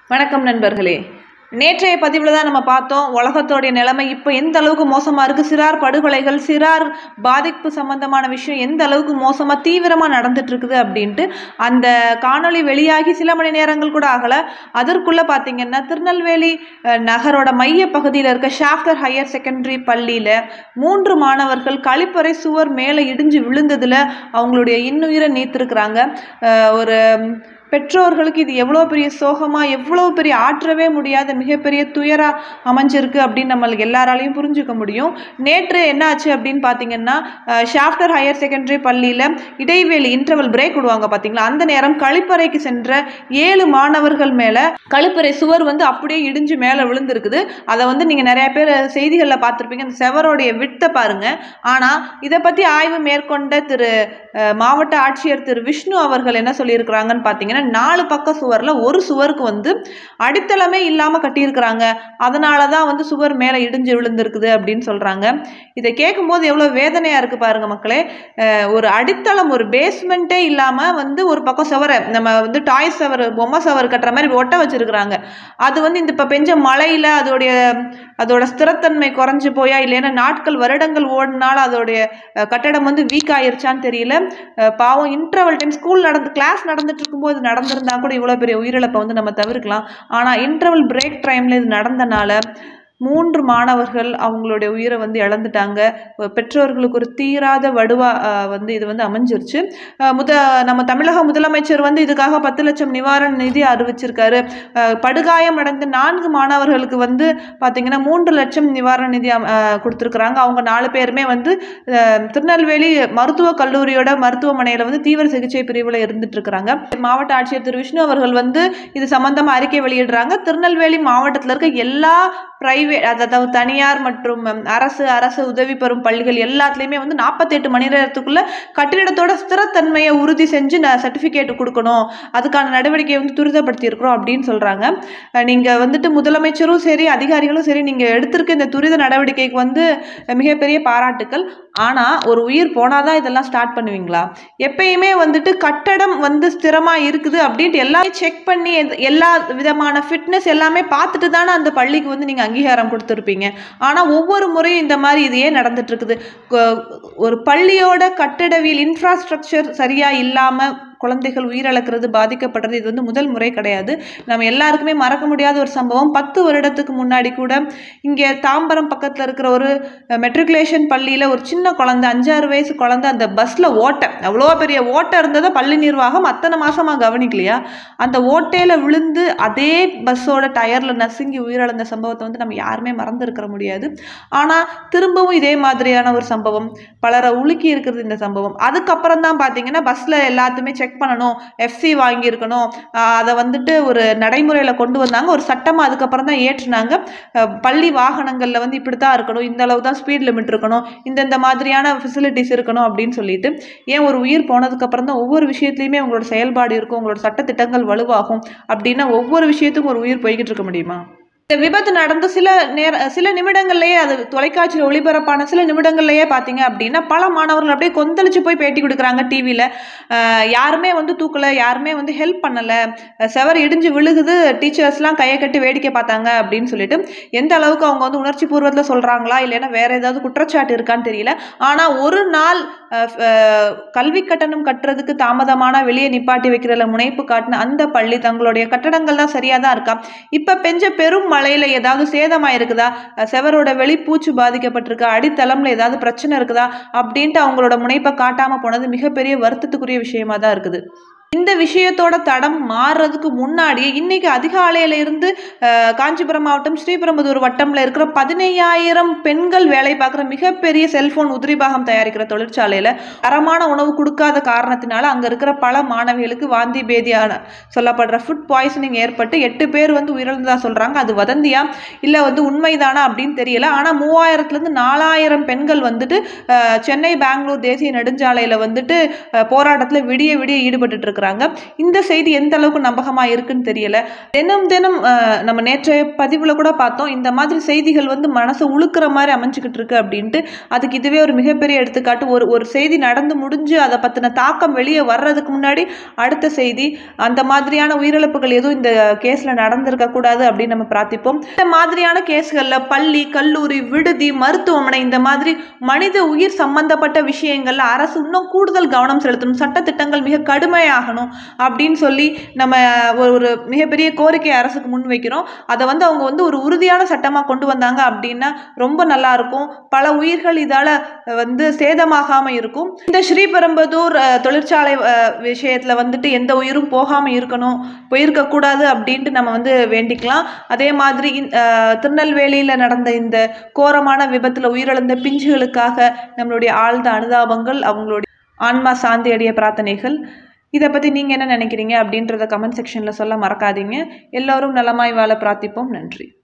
வணக்கம் நண்பர்களே நேற்றைய பதிவில் தான் நம்ம பார்த்தோம் உலகத்தோடைய நிலைமை இப்போ எந்த அளவுக்கு மோசமாக இருக்குது சிறார் படுகொலைகள் சிறார் பாதிப்பு சம்பந்தமான விஷயம் எந்த அளவுக்கு மோசமாக தீவிரமாக நடந்துட்டு இருக்குது அப்படின்ட்டு அந்த காணொளி வெளியாகி சில மணி நேரங்கள் கூட ஆகலை அதற்குள்ளே பார்த்தீங்கன்னா திருநெல்வேலி அஹ், நகரோட மைய பகுதியில் இருக்க ஷாஃப்டர் ஹையர் செகண்டரி பள்ளியில் மூன்று மாணவர்கள் கழிப்பறை சுவர் மேலே இடிஞ்சு விழுந்ததில் அவங்களுடைய இன்னுயிரை நீத்திருக்கிறாங்க அஹ், ஒரு பெற்றோர்களுக்கு இது எவ்வளோ பெரிய சோகமாக எவ்வளோ பெரிய ஆற்றவே முடியாத மிகப்பெரிய துயரா அமைஞ்சிருக்கு அப்படின்னு நம்மளுக்கு எல்லாராலையும் புரிஞ்சுக்க முடியும் நேற்று என்ன ஆச்சு அப்படின்னு பார்த்தீங்கன்னா அஹ், ஷாஃப்டர் ஹையர் செகண்டரி பள்ளியில் இடைவெளி இன்டர்வல் பிரேக் விடுவாங்க பார்த்தீங்களா அந்த நேரம் கழிப்பறைக்கு சென்ற ஏழு மாணவர்கள் மேலே கழிப்பறை சுவர் வந்து அப்படியே இடிஞ்சு மேலே விழுந்திருக்குது அதை வந்து நீங்கள் நிறைய பேர் செய்திகளில் பார்த்துருப்பீங்க அந்த செவரோடைய விட்டை பாருங்க ஆனால் இதை பற்றி ஆய்வு மேற்கொண்ட திரு அஹ், மாவட்ட ஆட்சியர் திரு விஷ்ணு அவர்கள் என்ன சொல்லியிருக்கிறாங்கன்னு பார்த்தீங்கன்னா நாலு பக்க சுவரில் ஒரு சுவருக்கு வந்து அடித்தளமே இல்லாமல் கட்டியிருக்கிறாங்க அதனால தான் வந்து சுவர் மேலே இடிஞ்சு விழுந்திருக்குது அப்படின்னு சொல்கிறாங்க இதை கேட்கும்போது எவ்வளோ வேதனையாக இருக்குது பாருங்க மக்களே அஹ், ஒரு அடித்தளம் ஒரு பேஸ்மெண்ட்டே இல்லாமல் வந்து ஒரு பக்கம் சுவரை நம்ம வந்து டாய் சவர் பொம்மை சவர் கட்டுற மாதிரி ஒட்ட வச்சிருக்கிறாங்க அது வந்து இந்த இப்போ பெஞ்ச மழையில் அதோடைய அதோட ஸ்திரத்தன்மை குறைஞ்சு போயா இல்லைன்னா நாட்கள் வருடங்கள் ஓடினால அதோடைய அஹ், கட்டடம் வந்து வீக் ஆயிருச்சான்னு தெரியல அஹ், பாவம் இன்டர்வல் டைம் ஸ்கூல் நடந்து கிளாஸ் நடந்துட்டு இருக்கும்போது நடந்திருந்தா கூட இவ்வளோ பெரிய உயிரிழப்பை வந்து நம்ம தவிர்க்கலாம் ஆனால் இன்டர்வல் பிரேக் டைமில் இது நடந்தனால மூன்று மாணவர்கள் அவங்களுடைய உயிரை வந்து இழந்துட்டாங்க அஹ் பெற்றோர்களுக்கு ஒரு தீராத வடுவா அஹ், வந்து இது வந்து அமைஞ்சிருச்சு அஹ், முத நம்ம தமிழக முதலமைச்சர் வந்து இதுக்காக பத்து லட்சம் நிவாரண நிதி அறிவிச்சிருக்காரு அஹ், படுகாயம் அடைந்த நான்கு மாணவர்களுக்கு வந்து பார்த்தீங்கன்னா மூன்று லட்சம் நிவாரண நிதி அம்- அஹ், கொடுத்திருக்கிறாங்க அவங்க நாலு பேருமே வந்து அஹ், திருநெல்வேலி மருத்துவக் கல்லூரியோட மருத்துவமனையில் வந்து தீவிர சிகிச்சை பிரிவில் இருந்துட்டு இருக்கிறாங்க மாவட்ட ஆட்சியர் திரு விஷ்ணு அவர்கள் வந்து இது சம்பந்தமா அறிக்கை வெளியிடுறாங்க திருநெல்வேலி மாவட்டத்தில் இருக்க எல்லா பிரைவேட் அதாவது தனியார் மற்றும் ம், அரசு அரசு உதவி பெறும் பள்ளிகள் எல்லாத்துலேயுமே வந்து நாற்பத்தெட்டு மணி நேரத்துக்குள்ள கட்டிடத்தோட ஸ்திரத்தன்மையை உறுதி செஞ்சு நான் சர்டிஃபிகேட் கொடுக்கணும் அதுக்கான நடவடிக்கையை வந்து துரிதப்படுத்தி இருக்கிறோம் அப்படின்னு சொல்கிறாங்க நீங்கள் வந்துட்டு முதலமைச்சரும் சரி அதிகாரிகளும் சரி நீங்கள் எடுத்திருக்க இந்த துரித நடவடிக்கைக்கு வந்து மிகப்பெரிய பாராட்டுக்கள் ஆனால் ஒரு உயிர் போனால் தான் இதெல்லாம் ஸ்டார்ட் பண்ணுவீங்களா எப்பயுமே வந்துட்டு கட்டடம் வந்து ஸ்திரமாக இருக்குது அப்படின்ட்டு எல்லாமே செக் பண்ணி எது- எல்லா விதமான ஃபிட்னஸ் எல்லாமே பார்த்துட்டு தானே அந்த பள்ளிக்கு வந்து நீங்கள் அங்கீகாரம் கொடுத்துருப்பீங்க ஆனால் ஒவ்வொரு முறையும் இந்த மாதிரி இது ஏன் நடந்துட்டு இருக்குது கொ- ஒரு பள்ளியோட கட்டடவியல் இன்ஃப்ராஸ்ட்ரக்சர் சரியாக இல்லாமல் குழந்தைகள் உயிரிழக்கிறது பாதிக்கப்படுறது இது வந்து முதல் முறை கிடையாது நம்ம எல்லாருக்குமே மறக்க முடியாத ஒரு சம்பவம் பத்து வருடத்துக்கு முன்னாடி கூட இங்கே தாம்பரம் பக்கத்தில் இருக்கிற ஒரு மெட்ரிகுலேஷன் பள்ளியில் ஒரு சின்ன குழந்தை அஞ்சாறு வயசு குழந்தை அந்த பஸ்ஸில் ஓட்டை அவ்வளோ பெரிய ஓட்டை இருந்ததை பள்ளி நிர்வாகம் அத்தனை மாசமாக கவனிக்கலையா அந்த ஓட்டையில் விழுந்து அதே பஸ்ஸோட டயரில் நசுங்கி உயிரிழந்த சம்பவத்தை வந்து நம்ம யாருமே மறந்துருக்கிற முடியாது ஆனால் திரும்பவும் இதே மாதிரியான ஒரு சம்பவம் பலரை உலுக்கி இருக்கிறது இந்த சம்பவம் அதுக்கப்புறம் தான் பார்த்தீங்கன்னா பஸ்ஸில் எல்லாத்தையுமே செக் பண்ணணும் எஃப்சி வாங்கியிருக்கணும் ஆஹ் அதை வந்துட்டு ஒரு நடைமுறையில் கொண்டு வந்தாங்க ஒரு சட்டமாக அதுக்கப்புறம் தான் ஏற்றுனாங்க அஹ் பள்ளி வாகனங்களில் வந்து இப்படி தான் இருக்கணும் இந்த அளவு தான் ஸ்பீட் லிமிட் இருக்கணும் இந்தந்த மாதிரியான ஃபெசிலிட்டிஸ் இருக்கணும் அப்படின்னு சொல்லிட்டு ஏன் ஒரு உயிர் போனதுக்கப்புறம் தான் ஒவ்வொரு விஷயத்துலையுமே உங்களோட செயல்பாடு இருக்கும் உங்களோட சட்டத்திட்டங்கள் வலுவாகும் அப்படின்னா ஒவ்வொரு விஷயத்துக்கும் ஒரு உயிர் போய்கிட்டு இருக்க முடியுமா இந்த விபத்து நடந்து சில நேர சில நிமிடங்கள்லயே அது தொலைக்காட்சியில் ஒளிபரப்பான சில நிமிடங்கள்லயே பார்த்தீங்க அப்படின்னா பல மாணவர்கள் அப்படியே கொந்தளிச்சு போய் பேட்டி கொடுக்குறாங்க டிவியில் யாருமே வந்து தூக்கலை யாருமே வந்து ஹெல்ப் பண்ணலை செவர் இடிஞ்சு விழுகுது டீச்சர்ஸ்லாம் கையை கட்டி வேடிக்கை பார்த்தாங்க அப்படின்னு சொல்லிட்டு எந்த அளவுக்கு அவங்க வந்து உணர்ச்சி பூர்வத்தில் சொல்கிறாங்களா இல்லைன்னா வேற ஏதாவது குற்றச்சாட்டு இருக்கான்னு தெரியல ஆனால் ஒரு நாள் அஹ், அஹ், கல்வி கட்டணம் கட்டுறதுக்கு தாமதமான வெளியே நிப்பாட்டி வைக்கிறதுல முனைப்பு காட்டின அந்த பள்ளி தங்களுடைய கட்டடங்கள் தான் சரியாக தான் இருக்கா இப்போ பெஞ்ச பெரும் மழையில் ஏதாவது சேதமாக இருக்குதா அஹ், செவரோட வெளிப்பூச்சு பாதிக்கப்பட்டிருக்கா அடித்தளம்ல ஏதாவது பிரச்சனை இருக்குதா அப்படின்ட்டு அவங்களோட முனைப்பை காட்டாமல் போனது மிகப்பெரிய வருத்தத்துக்குரிய விஷயமா தான் இருக்குது இந்த விஷயத்தோட தடம் மாறுறதுக்கு முன்னாடியே இன்னைக்கு அதிகாலையில இருந்து அஹ், காஞ்சிபுரம் மாவட்டம் ஸ்ரீபெரும்புதூர் வட்டம்ல இருக்கிற பதினையாயிரம் பெண்கள் வேலை பார்க்குற மிகப்பெரிய செல்போன் உதிரிபாகம் தயாரிக்கிற தொழிற்சாலையில தரமான உணவு கொடுக்காத காரணத்தினால அங்க இருக்கிற பல மாணவிகளுக்கு வாந்தி பேதியான சொல்லப்படுற ஃபுட் பாய்சனிங் ஏற்பட்டு எட்டு பேர் வந்து உயிரிழந்ததா சொல்றாங்க அது வதந்தியா இல்ல வந்து உண்மைதானா அப்படின்னு தெரியல ஆனா மூவாயிரத்துல இருந்து நாலாயிரம் பெண்கள் வந்துட்டு அஹ், சென்னை பெங்களூர் தேசிய நெடுஞ்சாலையில வந்துட்டு அஹ், போராட்டத்துல விடிய விடிய ஈடுபட்டு இருக்காங்க கொடுத்துருக்குறாங்க இந்த செய்தி எந்த அளவுக்கு நம்பகமாக இருக்குன்னு தெரியல தினம் தினம் அஹ், நம்ம நேற்றைய பதிவில் கூட பார்த்தோம் இந்த மாதிரி செய்திகள் வந்து மனசை உழுக்கிற மாதிரி அமைஞ்சுக்கிட்டு இருக்கு அப்படின்ட்டு அதுக்கு இதுவே ஒரு மிகப்பெரிய எடுத்துக்காட்டு ஒரு ஒரு செய்தி நடந்து முடிஞ்சு அதை பற்றின தாக்கம் வெளியே வர்றதுக்கு முன்னாடி அடுத்த செய்தி அந்த மாதிரியான உயிரிழப்புகள் எதுவும் இந்த கேஸில் நடந்திருக்க கூடாது அப்படின்னு நம்ம பிரார்த்திப்போம் இந்த மாதிரியான கேஸ்களில் பள்ளி கல்லூரி விடுதி மருத்துவமனை இந்த மாதிரி மனித உயிர் சம்பந்தப்பட்ட விஷயங்கள்ல அரசு இன்னும் கூடுதல் கவனம் செலுத்தணும் சட்டத்திட்டங்கள் மிக கடுமையாகணும் அப்படின்னு சொல்லி நம்ம ஒரு ஒரு மிகப்பெரிய கோரிக்கை அரசுக்கு முன் வைக்கிறோம் அதை வந்து அவங்க வந்து ஒரு உறுதியான சட்டமாக கொண்டு வந்தாங்க அப்படின்னா ரொம்ப நல்லா இருக்கும் பல உயிர்கள் இதால் வந்து சேதமாகாமல் இருக்கும் இந்த ஸ்ரீபெரும்புதூர் அஹ், தொழிற்சாலை அஹ், விஷயத்துல வந்துட்டு எந்த உயிரும் போகாமல் இருக்கணும் போயிருக்கக்கூடாது அப்படின்ட்டு நம்ம வந்து வேண்டிக்கலாம் அதே மாதிரி அஹ், திருநெல்வேலியில் நடந்த இந்த கோரமான விபத்தில் உயிரிழந்த பிஞ்சுகளுக்காக நம்மளுடைய ஆழ்ந்த அனுதாபங்கள் அவங்களுடைய ஆன்மா சாந்தி அடைய பிரார்த்தனைகள் இதை பற்றி நீங்கள் என்ன நினைக்கிறீங்க அப்படின்றத கமெண்ட் செக்ஷனில் சொல்ல மறக்காதீங்க எல்லோரும் நலமாய் வாழ பிரார்த்திப்போம் நன்றி